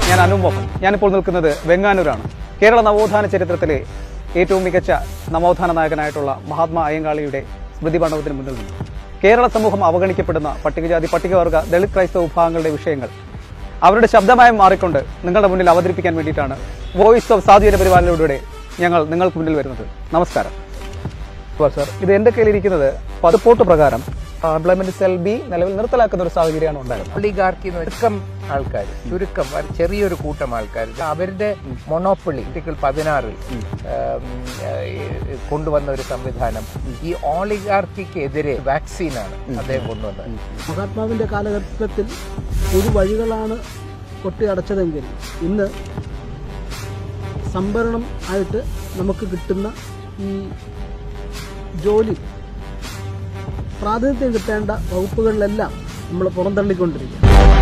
ഞാൻ അനു മോഹൻ ഞാനിപ്പോൾ നിൽക്കുന്നത് വെങ്ങാനൂരാണ് കേരള നവോത്ഥാന ചരിത്രത്തിലെ ഏറ്റവും മികച്ച നവോത്ഥാന നായകനായിട്ടുള്ള മഹാത്മാ അയ്യങ്കാളിയുടെ സ്മൃതി മണ്ഡപത്തിന് മുന്നിൽ നിന്ന് കേരള സമൂഹം അവഗണിക്കപ്പെടുന്ന പട്ടികജാതി പട്ടികവർഗ ദളിത് ക്രൈസ്തവ വിഭാഗങ്ങളുടെ വിഷയങ്ങൾ അവരുടെ ശബ്ദമായി മാറിക്കൊണ്ട് നിങ്ങളുടെ മുന്നിൽ അവതരിപ്പിക്കാൻ വേണ്ടിയിട്ടാണ് വോയിസ് ഓഫ് സാധുവിന്റെ പരിപാലനയിലൂടെ ഞങ്ങൾ നിങ്ങൾക്ക് മുന്നിൽ വരുന്നത് നമസ്കാരം അപ്പോൾ സർ ഇത് എൻ്റെ കയ്യിലിരിക്കുന്നത് പതിപ്പോട്ട് പ്രകാരം എംപ്ലോയ്മെന്റ് സെൽ ബി നിലവിൽ നിർത്തലാക്കുന്ന ഒരു സാഹചര്യമാണ് ഉണ്ടായിരുന്നത് ഒളിഗാർക്കി എന്ന് ചുരുക്കം ആൾക്കാർ ചുരുക്കം ഒരു ചെറിയൊരു കൂട്ടം ആൾക്കാർ അവരുടെ മൊണോപ്പൊളി ആർട്ടിക്കിൾ പതിനാറിൽ കൊണ്ടുവന്ന ഒരു സംവിധാനം ഈ ഓളിഗാർക്കിക്ക് എതിരെ വാക്സിനാണ് അദ്ദേഹം കൊണ്ടുവന്നത് മഹാത്മാവിന്റെ കാലഘട്ടത്തിൽ ഒരു വഴികളാണ് കൊട്ടിയടച്ചതെങ്കിൽ ഇന്ന് സംഭരണം ആയിട്ട് നമുക്ക് കിട്ടുന്ന ഈ ജോലി പ്രാതിനിധ്യം കിട്ടേണ്ട വകുപ്പുകളിലെല്ലാം നമ്മൾ പുറന്തള്ളിക്കൊണ്ടിരിക്കുക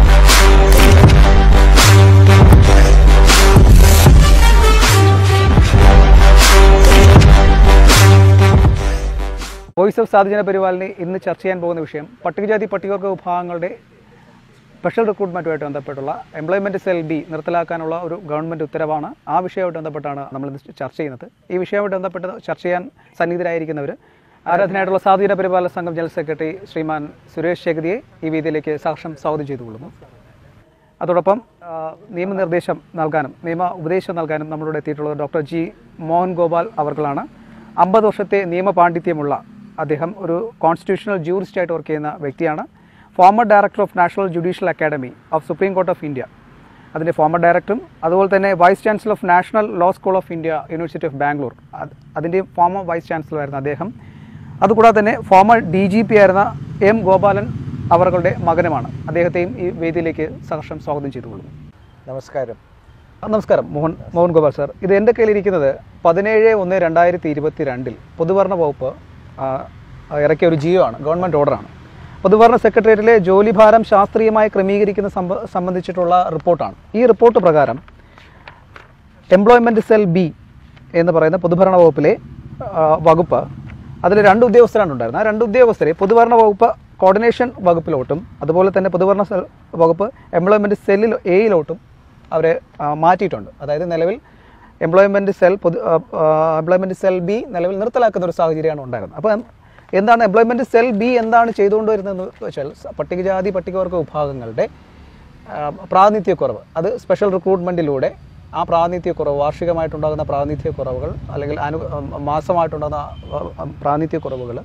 വോയിസ് ഓഫ് സാധുജന പരിപാലനെ ഇന്ന് ചർച്ച ചെയ്യാൻ പോകുന്ന വിഷയം പട്ടികജാതി പട്ടികവർഗ വിഭാഗങ്ങളുടെ സ്പെഷ്യൽ റിക്രൂട്ട്മെൻറ്റുമായിട്ട് ബന്ധപ്പെട്ടുള്ള എംപ്ലോയ്മെൻറ്റ് സെൽ ബി നിർത്തലാക്കാനുള്ള ഒരു ഗവൺമെൻറ് ഉത്തരവാണ് ആ വിഷയമായിട്ട് ബന്ധപ്പെട്ടാണ് നമ്മൾ ഇന്ന് ചർച്ച ചെയ്യുന്നത് ഈ വിഷയമായിട്ട് ബന്ധപ്പെട്ട് ചർച്ച ചെയ്യാൻ സന്നിഹിതരായിരിക്കുന്നവർ ആരാധനയായിട്ടുള്ള സാധുജന പരിപാലന സംഘം ജനറൽ സെക്രട്ടറി ശ്രീമാൻ സുരേഷ് ശേഖരിയെ ഈ വേദിയിലേക്ക് സാക്ഷ്യം സ്വാഗതം ചെയ്തുകൊള്ളുന്നു അതോടൊപ്പം ആ, നിയമനിർദ്ദേശം നൽകാനും നിയമ ഉപദേശം നൽകാനും നമ്മളോട് എത്തിയിട്ടുള്ളത് ഡോക്ടർ ജി മോഹൻ ഗോപാൽ അവർകളാണ് അമ്പത് വർഷത്തെ നിയമ പാണ്ഡിത്യമുള്ള അദ്ദേഹം ഒരു കോൺസ്റ്റിറ്റ്യൂഷണൽ ജൂറിസ്റ്റ് ആയിട്ട് വർക്ക് ചെയ്യുന്ന വ്യക്തിയാണ് former director of national judicial academy of supreme court of India അതിൻ്റെ ഫോമർ ഡയറക്ടറും അതുപോലെ തന്നെ vice chancellor of national law school of India university of Bangalore അത് അതിൻ്റെ ഫോമർ വൈസ് ചാൻസലർ ആയിരുന്നു അദ്ദേഹം അതുകൂടാതെ തന്നെ ഫോമർ ഡി ജി പി ആയിരുന്ന എം ഗോപാലൻ അവരുടെ മകനുമാണ് അദ്ദേഹത്തെയും ഈ വേദിയിലേക്ക് സഹർഷം സ്വാഗതം ചെയ്തുകൊള്ളുന്നു നമസ്കാരം ആ, നമസ്കാരം മോഹൻ മോഹൻ ഗോപാൽ സാർ ഇത് എൻ്റെ കയ്യിലിരിക്കുന്നത് പതിനേഴ് ഒന്ന് രണ്ടായിരത്തി ഇരുപത്തി രണ്ടിൽ പൊതുഭരണ വകുപ്പ് ആ, ഇറക്കിയ ഒരു ജിയോ ആണ് ഗവൺമെൻറ് ഓർഡറാണ് പൊതുഭരണ സെക്രട്ടേറിയറ്റിലെ ജോലിഭാരം ശാസ്ത്രീയമായി ക്രമീകരിക്കുന്ന സംബ- സംബന്ധിച്ചിട്ടുള്ള റിപ്പോർട്ടാണ് ഈ റിപ്പോർട്ട് പ്രകാരം എംപ്ലോയ്മെൻറ്റ് സെൽ ബി എന്ന് പറയുന്ന പൊതുഭരണ വകുപ്പിലെ ആ, വകുപ്പ് അതിൽ രണ്ട് ഉദ്യോഗസ്ഥരാണ് ഉണ്ടായിരുന്നത് ആ രണ്ട് ഉദ്യോഗസ്ഥരെ പൊതുഭരണ വകുപ്പ് കോർഡിനേഷൻ വകുപ്പിലോട്ടും അതുപോലെ തന്നെ പൊതുഭരണ സെൽ വകുപ്പ് എംപ്ലോയ്മെൻറ്റ് സെല്ലിൽ എയിലോട്ടും അവരെ ആ, മാറ്റിയിട്ടുണ്ട് അതായത് നിലവിൽ എംപ്ലോയ്മെൻറ്റ് സെൽ പൊതു എംപ്ലോയ്മെൻറ്റ് സെൽ ബി നിലവിൽ നിർത്തലാക്കുന്ന ഒരു സാഹചര്യമാണ് ഉണ്ടായിരുന്നത് അപ്പം എന്താണ് എംപ്ലോയ്മെൻറ്റ് സെൽ ബി എന്താണ് ചെയ്തുകൊണ്ടുവരുന്നതെന്ന് വെച്ചാൽ സ- പട്ടികജാതി പട്ടികവർഗ വിഭാഗങ്ങളുടെ ആ, പ്രാതിനിധ്യക്കുറവ് അത് സ്പെഷ്യൽ റിക്രൂട്ട്മെൻറ്റിലൂടെ ആ പ്രാതിനിധ്യക്കുറവ് വാർഷികമായിട്ടുണ്ടാകുന്ന പ്രാതിനിധ്യക്കുറവുകൾ അല്ലെങ്കിൽ അനു മാസമായിട്ടുണ്ടാകുന്ന ആ, പ്രാതിനിധ്യക്കുറവുകൾ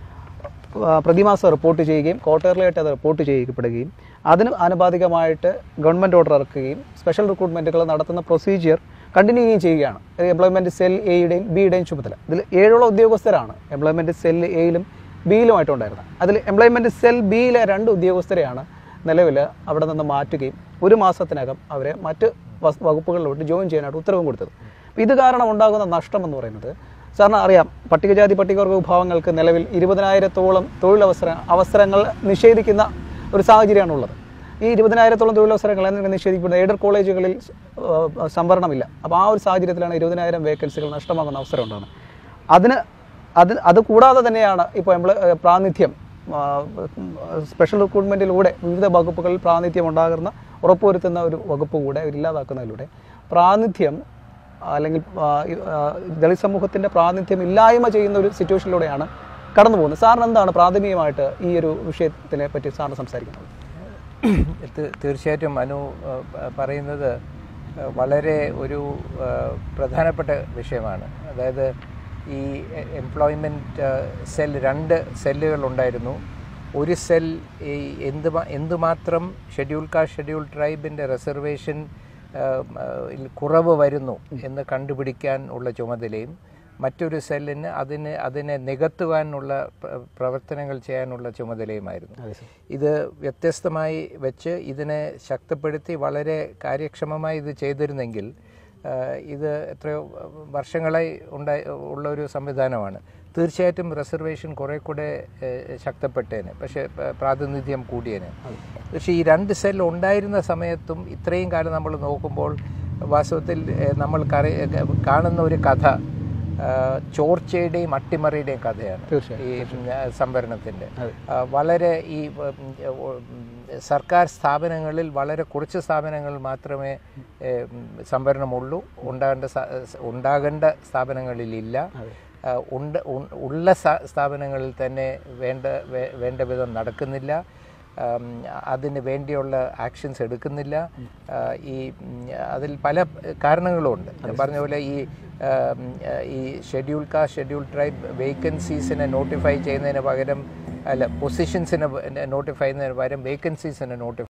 ആ, പ്രതിമാസം റിപ്പോർട്ട് ചെയ്യുകയും ക്വാർട്ടർലിയായിട്ട് അത് റിപ്പോർട്ട് ചെയ്യപ്പെടുകയും അതിന് ആനുപാതികമായിട്ട് ഗവൺമെൻറ് ഓർഡർ ഇറക്കുകയും സ്പെഷ്യൽ റിക്രൂട്ട്മെൻറ്റുകൾ നടത്തുന്ന പ്രൊസീജിയർ കണ്ടിന്യൂ ചെയ്യുകയും ചെയ്യുകയാണ് എംപ്ലോയ്മെൻറ്റ് സെൽ എയുടെയും ബിയുടെയും ചുമതല ഇതിൽ ഏഴോളം ഉദ്യോഗസ്ഥരാണ് എംപ്ലോയ്മെൻറ്റ് സെൽ എയിലും ബിയിലുമായിട്ടുണ്ടായിരുന്നത് അതിൽ എംപ്ലോയ്മെൻറ്റ് സെൽ ബിയിലെ രണ്ട് ഉദ്യോഗസ്ഥരെയാണ് നിലവിൽ അവിടെ നിന്ന് മാറ്റുകയും ഒരു മാസത്തിനകം അവരെ മറ്റ് വസ്- വകുപ്പുകളിലോട്ട് ജോയിൻ ചെയ്യാനായിട്ട് ഉത്തരവും കൊടുത്തത് അപ്പോൾ ഇത് കാരണം ഉണ്ടാകുന്ന നഷ്ടം എന്ന് പറയുന്നത് സാറിന് അറിയാം പട്ടികജാതി പട്ടികവർഗ വിഭാഗങ്ങൾക്ക് നിലവിൽ ഇരുപതിനായിരത്തോളം തൊഴിലവസര അവസരങ്ങൾ നിഷേധിക്കുന്ന ഒരു സാഹചര്യമാണുള്ളത് ഈ ഇരുപതിനായിരത്തോളം തൊഴിലവസരങ്ങൾ എന്നിങ്ങനെ നിഷേധിക്കപ്പെടുന്ന എയ്ഡഡ് കോളേജുകളിൽ ആ, സംവരണമില്ല അപ്പോൾ ആ ഒരു സാഹചര്യത്തിലാണ് ഇരുപതിനായിരം വേക്കൻസികൾ നഷ്ടമാകുന്ന അവസരം ഉണ്ടാകുന്നത് അതിന് അത് അത് കൂടാതെ തന്നെയാണ് ഇപ്പോൾ എംപ്ലോയ് ഏ, പ്രാതിനിധ്യം ആ, സ്പെഷ്യൽ റിക്രൂട്ട്മെൻറ്റിലൂടെ വിവിധ വകുപ്പുകളിൽ പ്രാതിനിധ്യം ഉണ്ടാകുന്ന ഉറപ്പുവരുത്തുന്ന ഒരു വകുപ്പ് കൂടെ ഇല്ലാതാക്കുന്നതിലൂടെ പ്രാതിനിധ്യം അല്ലെങ്കിൽ ആ, ഈ, ആ, ദളിത് സമൂഹത്തിൻ്റെ പ്രാതിനിധ്യം ഇല്ലായ്മ ചെയ്യുന്ന ഒരു സിറ്റുവേഷനിലൂടെയാണ് കടന്നു പോകുന്നത് സാറിന് എന്താണ് പ്രാഥമികമായിട്ട് ഈ ഒരു വിഷയത്തിനെ പറ്റി സാറിന് സംസാരിക്കുന്നത് തീ- തീർച്ചയായിട്ടും അനു ആ, പ- പറയുന്നത് ആ, വളരെ ഒരു ആ, പ്രധാനപ്പെട്ട വിഷയമാണ് അതായത് ഈ എംപ്ലോയ്മെൻറ്റ് സെൽ രണ്ട് സെല്ലുകൾ ഉണ്ടായിരുന്നു ഒരു സെൽ ഈ എന്ത് എന്തുമാത്രം ഷെഡ്യൂൾ കാസ്റ്റ് ഷെഡ്യൂൾ ട്രൈബിൻ്റെ റിസർവേഷൻ കുറവ് വരുന്നു എന്ന് കണ്ടുപിടിക്കാൻ ഉള്ള ചുമതലയും മറ്റൊരു സെല്ലിന് അതിന് അതിനെ നികത്തുവാനുള്ള പ്ര- പ്രവർത്തനങ്ങൾ ചെയ്യാനുള്ള ചുമതലയുമായിരുന്നു ഇത് വ്യത്യസ്തമായി വെച്ച് ഇതിനെ ശക്തിപ്പെടുത്തി വളരെ കാര്യക്ഷമമായി ഇത് ചെയ്തിരുന്നെങ്കിൽ ആ, ഇത് എത്രയോ വർഷങ്ങളായി ഉണ്ടായി ഉള്ള ഒരു സംവിധാനമാണ് തീർച്ചയായിട്ടും റിസർവേഷൻ കുറെ കൂടെ ഏഹ്, ശക്തപ്പെട്ടേനെ പക്ഷേ പ- പ്രാതിനിധ്യം കൂടിയേനെ പക്ഷേ ഈ രണ്ട് സെൽ ഉണ്ടായിരുന്ന സമയത്തും ഇത്രയും കാലം നമ്മൾ നോക്കുമ്പോൾ വാസ്തവത്തിൽ ഏഹ്, നമ്മൾ കറി- കാണുന്ന ഒരു കഥ ആ, ചോർച്ചയുടെയും അട്ടിമറിയുടെയും കഥയാണ് തീർച്ചയായും ഈ ഉം, ആ, സംവരണത്തിൻ്റെ ആ, വളരെ ഈ ഉം, ഉം, സർക്കാർ സ്ഥാപനങ്ങളിൽ വളരെ കുറച്ച് സ്ഥാപനങ്ങളിൽ മാത്രമേ ഏ, ഉം, സംവരണമുള്ളൂ ഉണ്ടാകേണ്ട സ- ഉണ്ടാകേണ്ട സ്ഥാപനങ്ങളിലില്ല ആ, ഉണ്ട് ഉ- ഉള്ള സ്ഥാ- സ്ഥാപനങ്ങളിൽ തന്നെ വേണ്ട വേ- വേണ്ട വിധം നടക്കുന്നില്ല ആം, അതിന് വേണ്ടിയുള്ള ആക്ഷൻസ് എടുക്കുന്നില്ല ആ, ഈ ഉം, അതിൽ പല കാരണങ്ങളുമുണ്ട് ഞാൻ പറഞ്ഞ പോലെ ഈ ആം, ഈ ഷെഡ്യൂൾ കാസ്റ്റ് ഷെഡ്യൂൾ ട്രൈബ് വേക്കൻസീസിനെ നോട്ടിഫൈ ചെയ്യുന്നതിന് പകരം അല്ല പൊസിഷൻസിനെ നോട്ടിഫൈ ചെയ്യുന്നതിന് പകരം വേക്കൻസീസിനെ നോട്ടിഫൈ